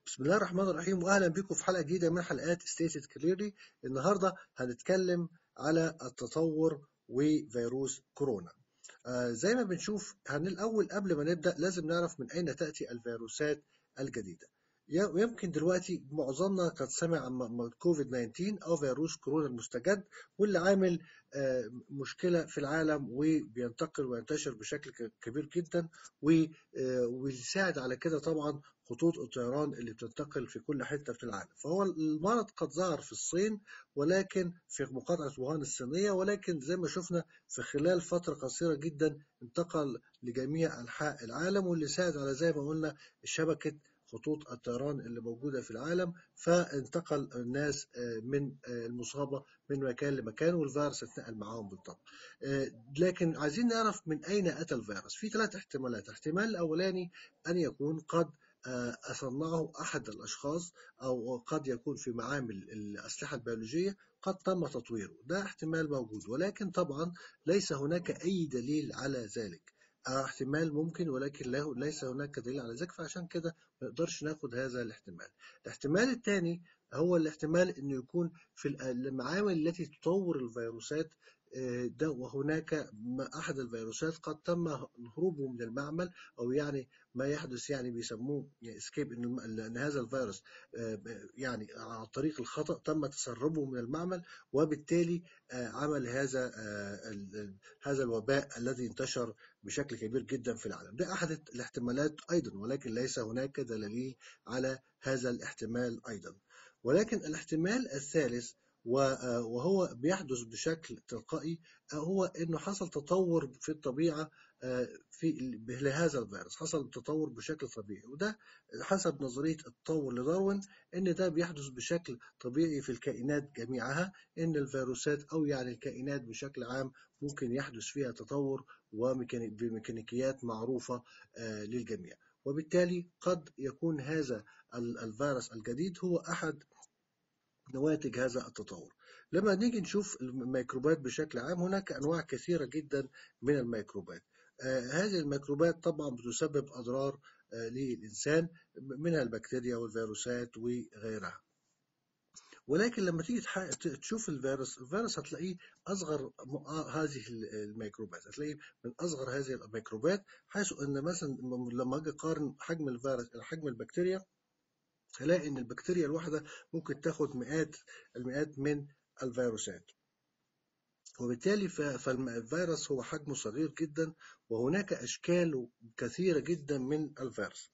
بسم الله الرحمن الرحيم واهلا بكم في حلقه جديده من حلقات ستيتد كليرلي النهارده هنتكلم على التطور وفيروس كورونا آه زي ما بنشوف هن الاول قبل ما نبدا لازم نعرف من اين تاتي الفيروسات الجديده يمكن دلوقتي معظمنا قد سمع عن كوفيد 19 او فيروس كورونا المستجد واللي عامل مشكله في العالم وبينتقل وينتشر بشكل كبير جدا ويساعد على كده طبعا خطوط الطيران اللي بتنتقل في كل حته في العالم فهو المرض قد ظهر في الصين ولكن في مقاطعه ووهان الصينيه ولكن زي ما شفنا في خلال فتره قصيره جدا انتقل لجميع انحاء العالم واللي ساعد على زي ما قلنا شبكه خطوط الطيران اللي موجوده في العالم فانتقل الناس من المصابه من مكان لمكان والفيروس اتنقل معاهم بالضبط. لكن عايزين نعرف من اين اتى الفيروس؟ في ثلاث احتمالات، الاحتمال الاولاني ان يكون قد أصنعه أحد الأشخاص أو قد يكون في معامل الأسلحة البيولوجية قد تم تطويره ده احتمال موجود ولكن طبعا ليس هناك أي دليل على ذلك احتمال ممكن ولكن له ليس هناك دليل على ذلك فعشان كده ما نقدرش ناخد هذا الاحتمال. الاحتمال الثاني هو الاحتمال انه يكون في المعامل التي تطور الفيروسات ده وهناك احد الفيروسات قد تم هروبه من المعمل او يعني ما يحدث يعني بيسموه اسكيب ان هذا الفيروس يعني عن طريق الخطا تم تسربه من المعمل وبالتالي عمل هذا هذا الوباء الذي انتشر بشكل كبير جدا في العالم ده احد الاحتمالات ايضا ولكن ليس هناك دليل على هذا الاحتمال ايضا ولكن الاحتمال الثالث وهو بيحدث بشكل تلقائي هو انه حصل تطور في الطبيعه في لهذا الفيروس حصل تطور بشكل طبيعي وده حسب نظريه التطور لداروين ان ده بيحدث بشكل طبيعي في الكائنات جميعها ان الفيروسات او يعني الكائنات بشكل عام ممكن يحدث فيها تطور بميكانيكيات معروفه للجميع وبالتالي قد يكون هذا الفيروس الجديد هو احد نواتج هذا التطور لما نيجي نشوف الميكروبات بشكل عام هناك أنواع كثيرة جدا من الميكروبات آه هذه الميكروبات طبعا بتسبب أضرار آه للإنسان منها البكتيريا والفيروسات وغيرها ولكن لما تيجي تشوف الفيروس الفيروس هتلاقيه اصغر هذه الميكروبات هتلاقيه من اصغر هذه الميكروبات حيث ان مثلا لما اجي اقارن حجم الفيروس حجم البكتيريا هلاقي ان البكتيريا الواحده ممكن تاخد مئات المئات من الفيروسات وبالتالي فالفيروس هو حجمه صغير جدا وهناك اشكال كثيره جدا من الفيروس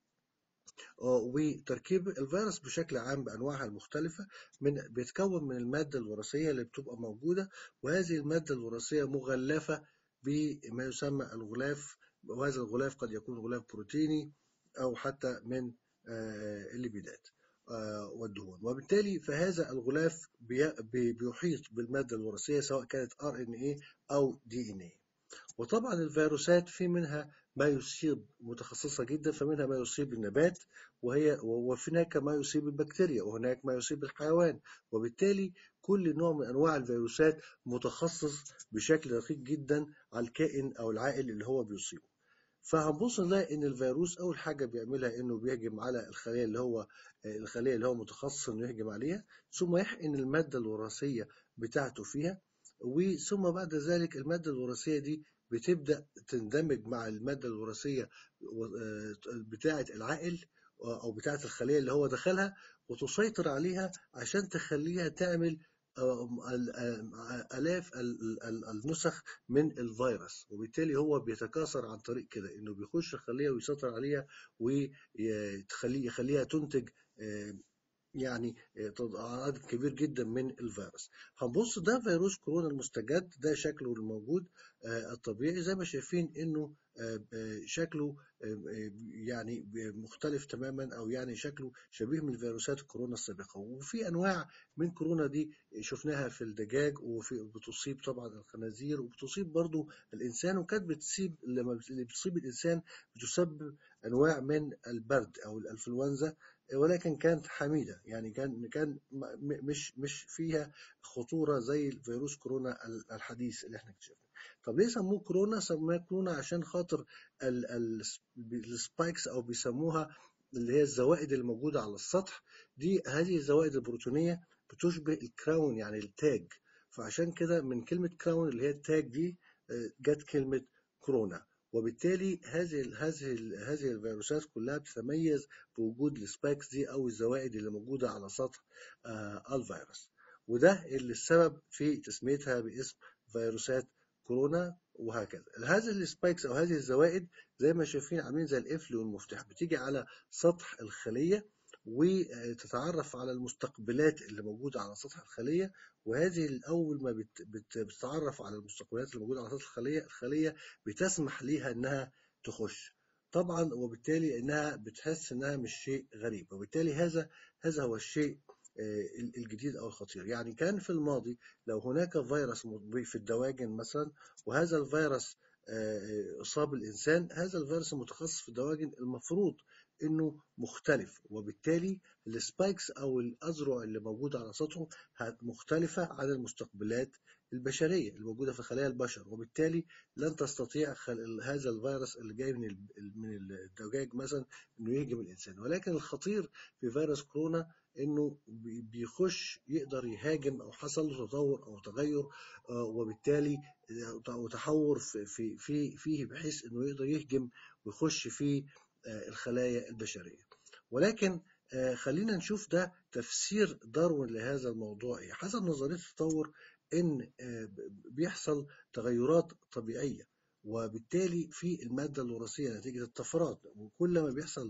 وتركيب الفيروس بشكل عام بانواعها المختلفه من بيتكون من الماده الوراثيه اللي بتبقى موجوده وهذه الماده الوراثيه مغلفه بما يسمى الغلاف وهذا الغلاف قد يكون غلاف بروتيني او حتى من الليبيدات والدهون وبالتالي فهذا الغلاف بيحيط بالمادة الوراثية سواء كانت RNA أو DNA وطبعا الفيروسات في منها ما يصيب متخصصة جدا فمنها ما يصيب النبات وهي وهناك ما يصيب البكتيريا وهناك ما يصيب الحيوان وبالتالي كل نوع من أنواع الفيروسات متخصص بشكل دقيق جدا على الكائن أو العائل اللي هو بيصيبه فهنبص نلاقي ان الفيروس اول حاجه بيعملها انه بيهجم على الخليه اللي هو الخليه اللي هو متخصص انه يهجم عليها ثم يحقن الماده الوراثيه بتاعته فيها وثم بعد ذلك الماده الوراثيه دي بتبدا تندمج مع الماده الوراثيه بتاعه العائل او بتاعه الخليه اللي هو دخلها وتسيطر عليها عشان تخليها تعمل آلاف النسخ من الفيروس وبالتالي هو بيتكاثر عن طريق كده انه بيخش الخليه ويسيطر عليها ويخليه يخليها تنتج يعني عدد كبير جدا من الفيروس هنبص ده فيروس كورونا المستجد ده شكله الموجود الطبيعي زي ما شايفين انه شكله يعني مختلف تماما او يعني شكله شبيه من فيروسات الكورونا السابقه وفي انواع من كورونا دي شفناها في الدجاج وفي بتصيب طبعا الخنازير وبتصيب برضو الانسان وكانت بتصيب لما اللي بتصيب الانسان بتسبب انواع من البرد او الانفلونزا ولكن كانت حميده يعني كان كان مش مش فيها خطوره زي فيروس كورونا الحديث اللي احنا اكتشفناه طب ليه سموه كورونا سموه كورونا عشان خاطر السبايكس او بيسموها اللي هي الزوائد اللي موجودة على السطح دي هذه الزوائد البروتونية بتشبه الكراون يعني التاج فعشان كده من كلمة كراون اللي هي التاج دي جت كلمة كورونا وبالتالي هذه هذه هذه الفيروسات كلها بتتميز بوجود السبايكس دي او الزوائد اللي موجوده على سطح الفيروس وده اللي السبب في تسميتها باسم فيروسات كورونا وهكذا هذه السبايكس او هذه الزوائد زي ما شايفين عاملين زي القفل والمفتاح بتيجي على سطح الخليه وتتعرف على المستقبلات اللي موجوده على سطح الخليه وهذه اول ما بت بت بتتعرف على المستقبلات اللي موجوده على سطح الخليه الخليه بتسمح ليها انها تخش طبعا وبالتالي انها بتحس انها مش شيء غريب وبالتالي هذا هذا هو الشيء الجديد او الخطير يعني كان في الماضي لو هناك فيروس في الدواجن مثلا وهذا الفيروس اصاب الانسان هذا الفيروس المتخصص في الدواجن المفروض انه مختلف وبالتالي السبايكس او الاذرع اللي موجوده على سطحه مختلفه عن المستقبلات البشريه الموجوده في خلايا البشر وبالتالي لن تستطيع هذا الفيروس اللي جاي من من الدجاج مثلا انه يهجم الانسان ولكن الخطير في فيروس كورونا انه بيخش يقدر يهاجم او حصل له تطور او تغير وبالتالي وتحور في في فيه بحيث انه يقدر يهجم ويخش في الخلايا البشريه ولكن خلينا نشوف ده تفسير داروين لهذا الموضوع ايه حسب نظريه التطور ان بيحصل تغيرات طبيعيه وبالتالي في الماده الوراثيه نتيجه الطفرات وكل ما بيحصل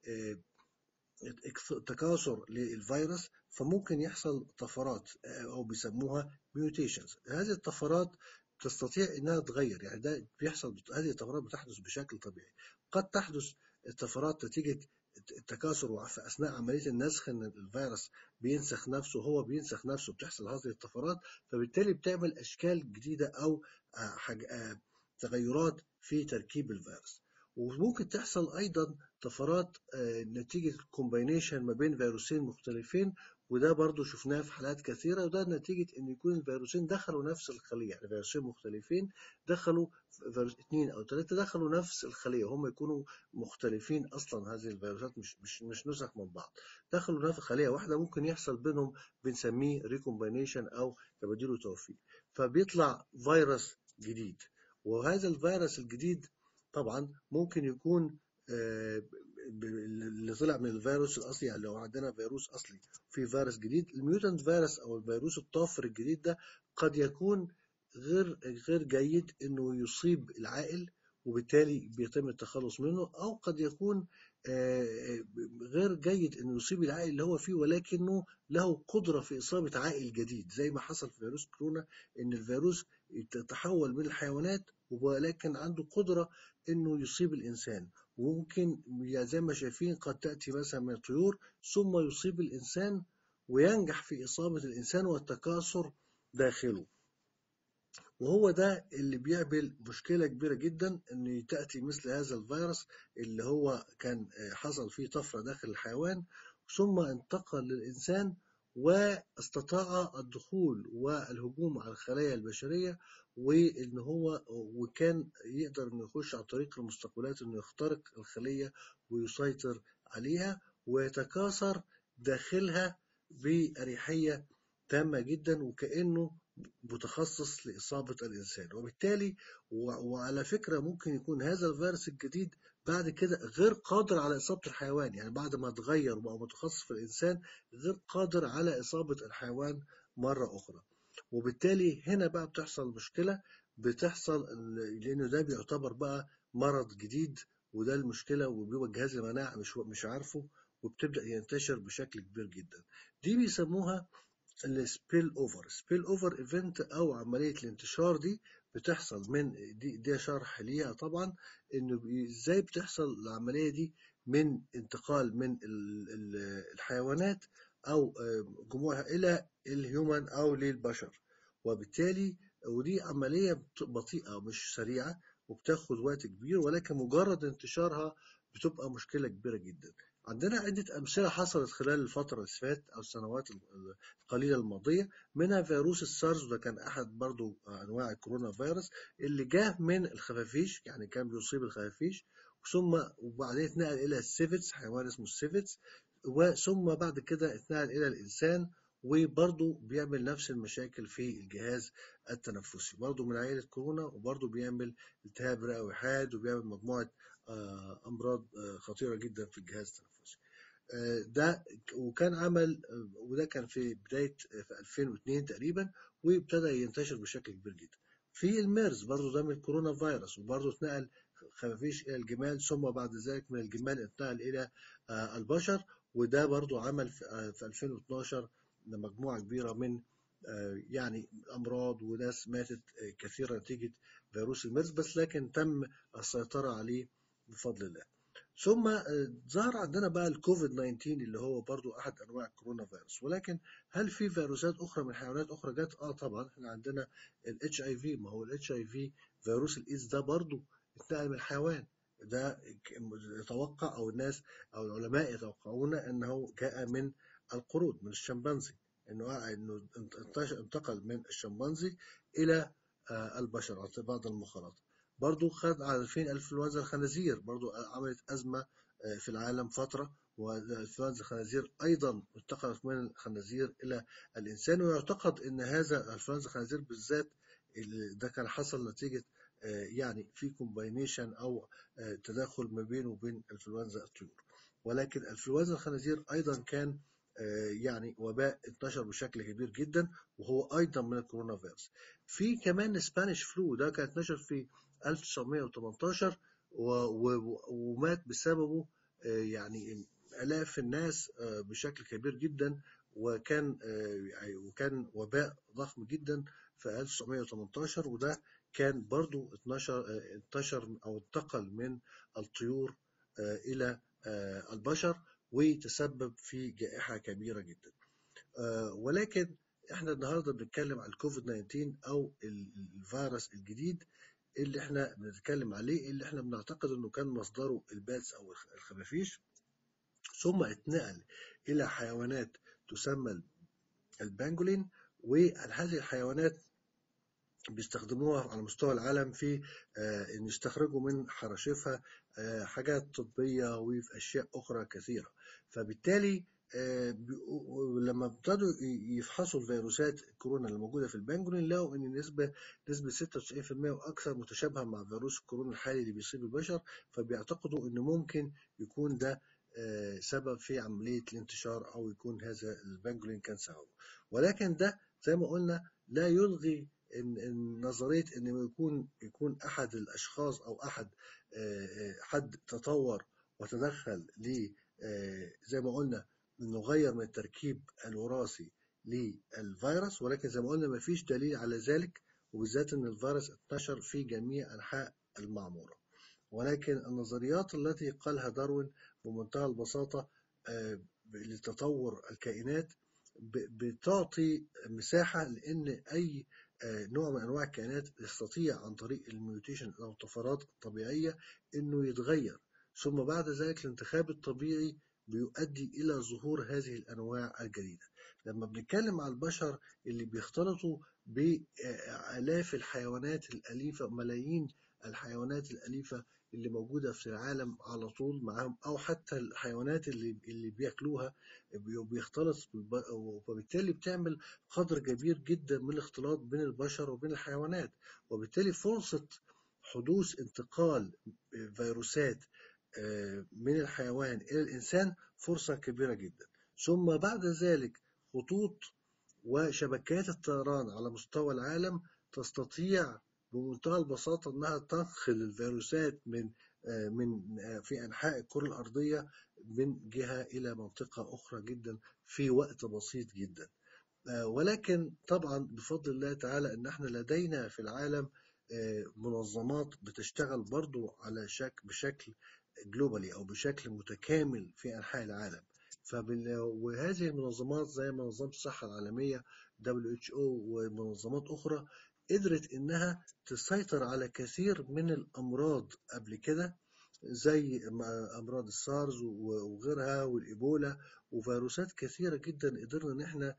تكاثر للفيروس فممكن يحصل طفرات او بيسموها ميوتيشنز هذه الطفرات تستطيع انها تغير يعني ده بيحصل هذه الطفرات بتحدث بشكل طبيعي قد تحدث الطفرات نتيجه التكاثر في اثناء عمليه النسخ ان الفيروس بينسخ نفسه هو بينسخ نفسه بتحصل هذه الطفرات فبالتالي بتعمل اشكال جديده او تغيرات في تركيب الفيروس وممكن تحصل ايضا طفرات نتيجه كومباينيشن ما بين فيروسين مختلفين وده برضو شفناه في حالات كثيره وده نتيجه ان يكون الفيروسين دخلوا نفس الخليه يعني فيروسين مختلفين دخلوا فيروس اثنين او ثلاثه دخلوا نفس الخليه هم يكونوا مختلفين اصلا هذه الفيروسات مش مش مش نسخ من بعض دخلوا نفس خليه واحده ممكن يحصل بينهم بنسميه ريكومباينيشن او تبادل وتوفيق فبيطلع فيروس جديد وهذا الفيروس الجديد طبعا ممكن يكون اللي طلع من الفيروس الاصلي يعني لو عندنا فيروس اصلي في فيروس جديد الميوتنت فيروس او الفيروس الطافر الجديد ده قد يكون غير غير جيد انه يصيب العائل وبالتالي بيتم التخلص منه او قد يكون غير جيد انه يصيب العائل اللي هو فيه ولكنه له قدره في اصابه عائل جديد زي ما حصل في فيروس كورونا ان الفيروس تحول من الحيوانات ولكن عنده قدره انه يصيب الانسان وممكن زي ما شايفين قد تاتي مثلا من الطيور ثم يصيب الانسان وينجح في اصابه الانسان والتكاثر داخله وهو ده اللي بيعمل مشكلة كبيرة جدا ان تأتي مثل هذا الفيروس اللي هو كان حصل فيه طفرة داخل الحيوان ثم انتقل للإنسان واستطاع الدخول والهجوم على الخلايا البشرية وإن هو وكان يقدر إنه يخش عن طريق المستقبلات إنه يخترق الخلية ويسيطر عليها ويتكاثر داخلها بأريحية تامة جدا وكأنه متخصص لإصابة الإنسان وبالتالي وعلى فكرة ممكن يكون هذا الفيروس الجديد بعد كده غير قادر على إصابة الحيوان يعني بعد ما اتغير وبقى متخصص في الإنسان غير قادر على إصابة الحيوان مرة أخرى وبالتالي هنا بقى بتحصل مشكلة بتحصل لأنه ده بيعتبر بقى مرض جديد وده المشكلة وبيبقى جهاز المناعة مش مش عارفه وبتبدأ ينتشر بشكل كبير جدا دي بيسموها السبيل اوفر سبيل اوفر ايفنت او عمليه الانتشار دي بتحصل من دي ده شرح ليها طبعا انه ازاي بتحصل العمليه دي من انتقال من الحيوانات او جموعها الى الهيومن او للبشر وبالتالي ودي عمليه بطيئه مش سريعه وبتاخد وقت كبير ولكن مجرد انتشارها بتبقى مشكله كبيره جدا عندنا عدة أمثلة حصلت خلال الفترة اللي فاتت أو السنوات القليلة الماضية منها فيروس السارس وده كان أحد برضو أنواع الكورونا فيروس اللي جاء من الخفافيش يعني كان بيصيب الخفافيش ثم وبعدين اتنقل إلى السيفيتس حيوان اسمه السيفيتس وثم بعد كده اتنقل إلى الإنسان وبرضه بيعمل نفس المشاكل في الجهاز التنفسي برضه من عائلة كورونا وبرضه بيعمل التهاب رئوي حاد وبيعمل مجموعة أمراض خطيرة جدا في الجهاز التنفسي ده وكان عمل وده كان في بداية في 2002 تقريبا وابتدى ينتشر بشكل كبير جدا في الميرز برضه ده من الكورونا فيروس وبرضه اتنقل خفافيش إلى الجمال ثم بعد ذلك من الجمال اتنقل إلى البشر وده برضه عمل في 2012 مجموعة كبيرة من يعني أمراض وناس ماتت كثيرة نتيجة فيروس الميرز بس لكن تم السيطرة عليه بفضل الله ثم ظهر عندنا بقى الكوفيد 19 اللي هو برضو احد انواع الكورونا فيروس ولكن هل في فيروسات اخرى من حيوانات اخرى جت اه طبعا احنا عندنا الاتش اي في ما هو الاتش اي في فيروس الايدز ده برضو اتنقل من الحيوان ده يتوقع او الناس او العلماء يتوقعون انه جاء من القرود من الشمبانزي انه انه انتقل من الشمبانزي الى البشر عن بعض المخاطر برضو خد عارفين انفلونزا الخنازير برضو عملت أزمة في العالم فترة وانفلونزا الخنازير أيضا انتقلت من الخنازير إلى الإنسان ويعتقد أن هذا انفلونزا الخنازير بالذات ده كان حصل نتيجة يعني في كومباينيشن أو تداخل ما بينه وبين انفلونزا الطيور ولكن انفلونزا الخنازير أيضا كان يعني وباء انتشر بشكل كبير جدا وهو ايضا من الكورونا فيروس. في كمان سبانيش فلو ده كان اتنشر في 1918 ومات بسببه يعني الاف الناس بشكل كبير جدا وكان وكان وباء ضخم جدا في 1918 وده كان برضو انتشر انتشر او انتقل من الطيور الى البشر وتسبب في جائحة كبيرة جدا ولكن احنا النهارده بنتكلم عن الكوفيد 19 او الفيروس الجديد اللي احنا بنتكلم عليه اللي احنا بنعتقد انه كان مصدره الباتس او الخفافيش ثم اتنقل الى حيوانات تسمى البانجولين وهذه الحيوانات بيستخدموها على مستوى العالم في ان يستخرجوا من حراشفها حاجات طبيه وفي اشياء اخرى كثيره فبالتالي لما ابتدوا يفحصوا الفيروسات الكورونا اللي موجوده في البنجولين لقوا ان نسبه نسبه 96% واكثر متشابهه مع فيروس الكورونا الحالي اللي بيصيب البشر فبيعتقدوا ان ممكن يكون ده سبب في عمليه الانتشار او يكون هذا البنجولين كان سببه ولكن ده زي ما قلنا لا يلغي ان نظريه ان يكون يكون احد الاشخاص او احد حد تطور وتدخل ل زي ما قلنا انه غير من التركيب الوراثي للفيروس ولكن زي ما قلنا ما فيش دليل على ذلك وبالذات ان الفيروس انتشر في جميع انحاء المعموره ولكن النظريات التي قالها داروين بمنتهى البساطه لتطور الكائنات بتعطي مساحه لان اي نوع من انواع الكائنات يستطيع عن طريق الميوتيشن او الطفرات الطبيعيه انه يتغير ثم بعد ذلك الانتخاب الطبيعي بيؤدي الى ظهور هذه الانواع الجديده لما بنتكلم على البشر اللي بيختلطوا بالاف الحيوانات الاليفه ملايين الحيوانات الاليفه اللي موجوده في العالم على طول معاهم او حتى الحيوانات اللي اللي بياكلوها بيختلط وبالتالي بتعمل قدر كبير جدا من الاختلاط بين البشر وبين الحيوانات وبالتالي فرصه حدوث انتقال فيروسات من الحيوان الى الانسان فرصه كبيره جدا ثم بعد ذلك خطوط وشبكات الطيران على مستوى العالم تستطيع بمنتهى البساطة أنها تنقل الفيروسات من من في أنحاء الكرة الأرضية من جهة إلى منطقة أخرى جدا في وقت بسيط جدا ولكن طبعا بفضل الله تعالى أن احنا لدينا في العالم منظمات بتشتغل برضو على شكل بشكل جلوبالي أو بشكل متكامل في أنحاء العالم فبال... وهذه المنظمات زي منظمة الصحة العالمية WHO ومنظمات أخرى قدرت إنها تسيطر على كثير من الأمراض قبل كده زي أمراض السارز وغيرها والإيبولا وفيروسات كثيرة جدا قدرنا إن إحنا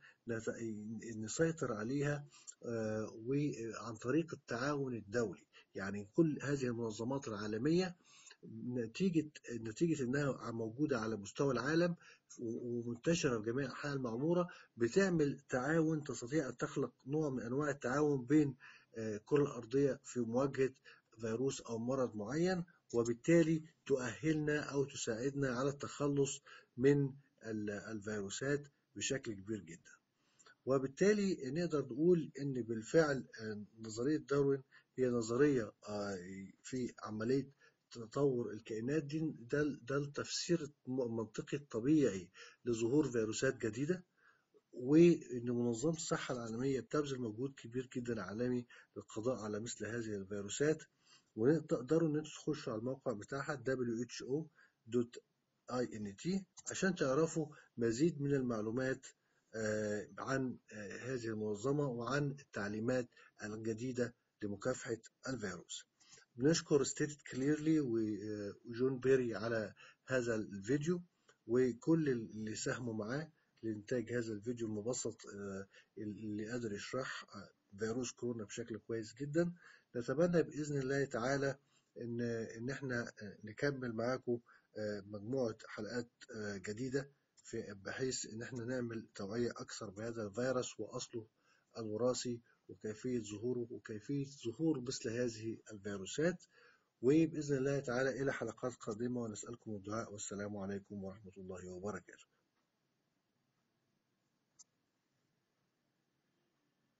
نسيطر عليها وعن طريق التعاون الدولي يعني كل هذه المنظمات العالمية نتيجة نتيجة إنها موجودة على مستوى العالم ومنتشرة في جميع أنحاء المعمورة بتعمل تعاون تستطيع أن تخلق نوع من أنواع التعاون بين الكرة الأرضية في مواجهة فيروس أو مرض معين وبالتالي تؤهلنا أو تساعدنا على التخلص من الفيروسات بشكل كبير جدا وبالتالي نقدر نقول ان بالفعل نظريه داروين هي نظريه في عمليه تطور الكائنات دي ده ده التفسير المنطقي الطبيعي لظهور فيروسات جديده وان منظمه الصحه العالميه بتبذل مجهود كبير جدا عالمي للقضاء على مثل هذه الفيروسات وتقدروا ان انتوا تخشوا على الموقع بتاعها who.int عشان تعرفوا مزيد من المعلومات عن هذه المنظمة وعن التعليمات الجديدة لمكافحة الفيروس بنشكر ستيت كليرلي وجون بيري على هذا الفيديو وكل اللي ساهموا معاه لإنتاج هذا الفيديو المبسط اللي قادر يشرح فيروس كورونا بشكل كويس جدا نتمنى بإذن الله تعالى إن إن إحنا نكمل معاكم مجموعة حلقات جديدة في بحيث إن إحنا نعمل توعية أكثر بهذا الفيروس وأصله الوراثي وكيفية ظهوره وكيفية ظهور مثل هذه الفيروسات وبإذن الله تعالى إلى حلقات قادمة ونسألكم الدعاء والسلام عليكم ورحمة الله وبركاته